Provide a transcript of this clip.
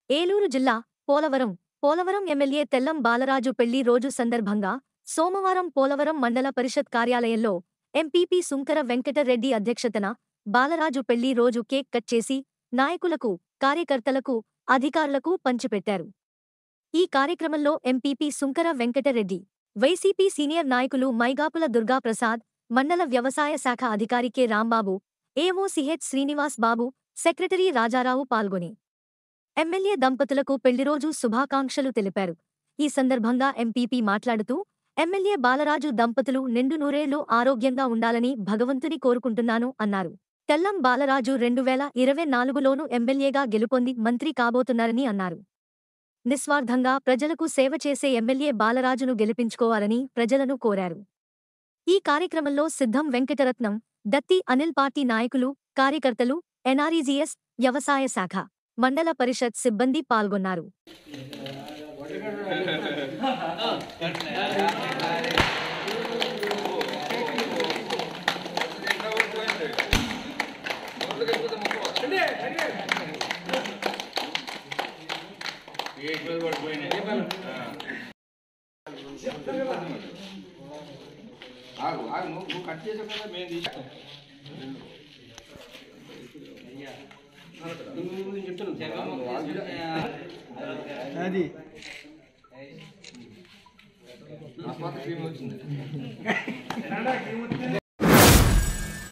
ఏలూరు జిల్లా పోలవరం పోలవరం ఎమ్మెల్యే తెల్లం బాలరాజు పెళ్లి రోజు సందర్భంగా సోమవారం పోలవరం మండల పరిషత్ కార్యాలయంలో ఎంపీపీ సుంకర వెంకటరెడ్డి అధ్యక్షతన బాలరాజు పెళ్లి రోజు కేక్ కట్ చేసి నాయకులకు కార్యకర్తలకు అధికారులకు పంచిపెట్టారు ఈ కార్యక్రమంలో ఎంపీపీ సుంకర వెంకటరెడ్డి వైసీపీ సీనియర్ నాయకులు మైగాపుల దుర్గాప్రసాద్ మండల వ్యవసాయ శాఖ అధికారి K Rambabu AO CH Srinivas Babu secretary Rajarao పాల్గొని ఎమ్మెల్యే దంపతులకు పెళ్లిరోజు శుభాకాంక్షలు తెలిపారు ఈ సందర్భంగా ఎంపీపీ మాట్లాడుతూ ఎమ్మెల్యే బాలరాజు దంపతులు నిండు నూరేళ్లు ఆరోగ్యంగా ఉండాలని భగవంతుని కోరుకుంటున్నాను అన్నారు తెల్లం బాలరాజు రెండు వేల ఇరవై నాలుగులోనూ ఎమ్మెల్యేగా గెలుపొంది మంత్రి కాబోతున్నారని అన్నారు నిస్వార్థంగా ప్రజలకు సేవ చేసే ఎమ్మెల్యే బాలరాజును గెలిపించుకోవాలని ప్రజలను కోరారు ఈ కార్యక్రమంలో సిద్ధం వెంకటరత్నం దత్తి అనిల్ పార్టీ నాయకులు కార్యకర్తలు ఎన్ఆర్ఈజీఎస్ వ్యవసాయ శాఖ మండల పరిషత్ సిబ్బంది పాల్గొన్నారు ఆగు ఆగు నువ్వు నువ్వు కట్ చేసావు కదా మేము తీసాం నువ్వు చెప్తున్నాను అది అస్మాత్ క్రీమ్ వచ్చింది